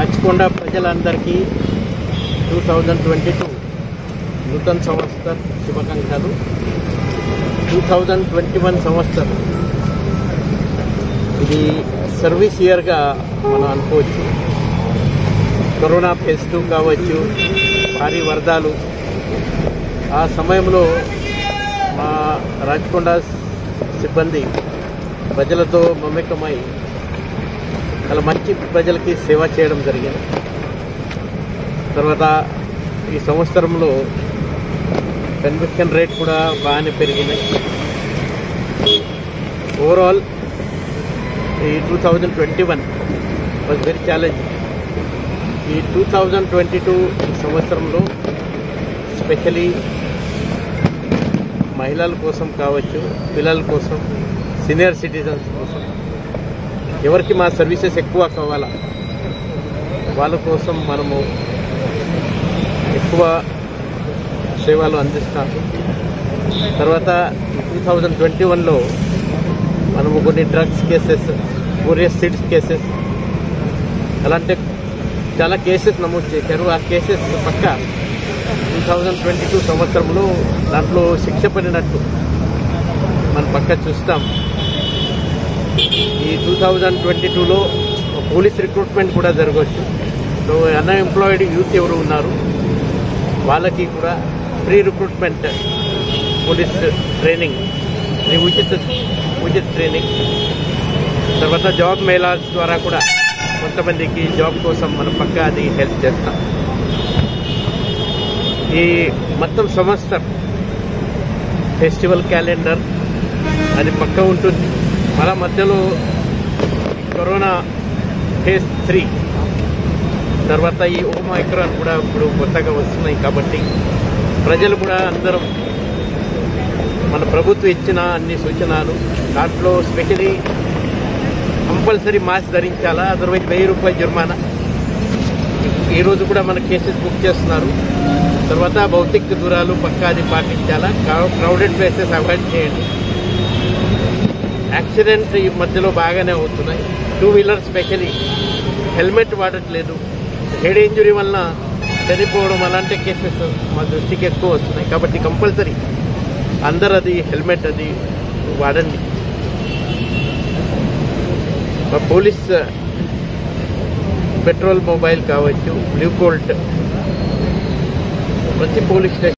రాచకొండ ప్రజలందరికీ two thousand twenty two నూతన సంవత్సర శుభాకాంక్షలు టూ థౌజండ్ ట్వంటీ వన్ సంవత్సరం ఇది సర్వీస్ ఇయర్గా మనం అనుకోవచ్చు కరోనా ఫేజ్ టూ కావచ్చు భారీ వరదలు ఆ సమయంలో మా రాచకొండ సిబ్బంది ప్రజలతో మమేకమై చాలా మంచి ప్రజలకి సేవ చేయడం జరిగింది తర్వాత ఈ సంవత్సరంలో కన్విక్షన్ రేట్ కూడా బాగానే పెరిగినాయి ఓవరాల్ ఈ two thousand twenty one was very challenge ఈ టూ థౌజండ్ ట్వంటీ టూ సంవత్సరంలో స్పెషలీ మహిళల కోసం కావచ్చు పిల్లల కోసం సీనియర్ సిటిజన్స్ కోసం ఎవరికి మా సర్వీసెస్ ఎక్కువ కావాలా వాళ్ళ కోసం మనము ఎక్కువ సేవలు అందిస్తాము తర్వాత టూ థౌజండ్ ట్వంటీ వన్లో మనము కొన్ని డ్రగ్స్ కేసెస్ కొరియస్ సీడ్స్ కేసెస్ అలాంటి చాలా కేసెస్ నమోదు చేశారు ఆ కేసెస్ పక్క టూ థౌజండ్ ట్వంటీ టూ సంవత్సరంలో దాంట్లో శిక్ష పడినట్టు మనం పక్క చూస్తాం ఈ టూ థౌజండ్ ట్వంటీ టూలో పోలీస్ రిక్రూట్మెంట్ కూడా జరగవచ్చు సో అన్ఎంప్లాయిడ్ యూత్ ఎవరు ఉన్నారు వాళ్ళకి కూడా ప్రీ రిక్రూట్మెంట్ పోలీస్ ట్రైనింగ్ ఇది ఉచిత ఉచిత ట్రైనింగ్ తర్వాత జాబ్ మేళాస్ ద్వారా కూడా కొంతమందికి జాబ్ కోసం మనం పక్క అది హెల్ప్ చేస్తాం ఈ మొత్తం సంవత్సరం ఫెస్టివల్ క్యాలెండర్ అది పక్క ఉంటుంది మన మధ్యలో కరోనా ఫేజ్ త్రీ తర్వాత ఈ ఓమైక్రాన్ కూడా ఇప్పుడు కొత్తగా వస్తున్నాయి కాబట్టి ప్రజలు కూడా అందరం మన ప్రభుత్వం ఇచ్చిన అన్ని సూచనలు దాంట్లో స్పెషలీ కంపల్సరీ మాస్క్ ధరించాలా అదర్వైజ్ వెయ్యి రూపాయల జుర్మానా ఈ రోజు కూడా మన కేసెస్ బుక్ చేస్తున్నారు తర్వాత భౌతిక దూరాలు పక్కా అది పాటించాలా క్రౌడెడ్ ప్లేసెస్ అవాయిడ్ చేయండి యాక్సిడెంట్ ఈ మధ్యలో బాగానే అవుతున్నాయి టూ వీలర్ స్పెషలీ హెల్మెట్ వాడట్లేదు హెడ్ ఇంజురీ వలన చనిపోవడం అలాంటి కేసెస్ మా దృష్టికి ఎక్కువ వస్తున్నాయి కాబట్టి కంపల్సరీ అందరు అది హెల్మెట్ అది వాడండి మా పోలీస్ పెట్రోల్ మొబైల్ కావచ్చు బ్లూ కోల్ట్ ప్రతి పోలీస్ స్టేషన్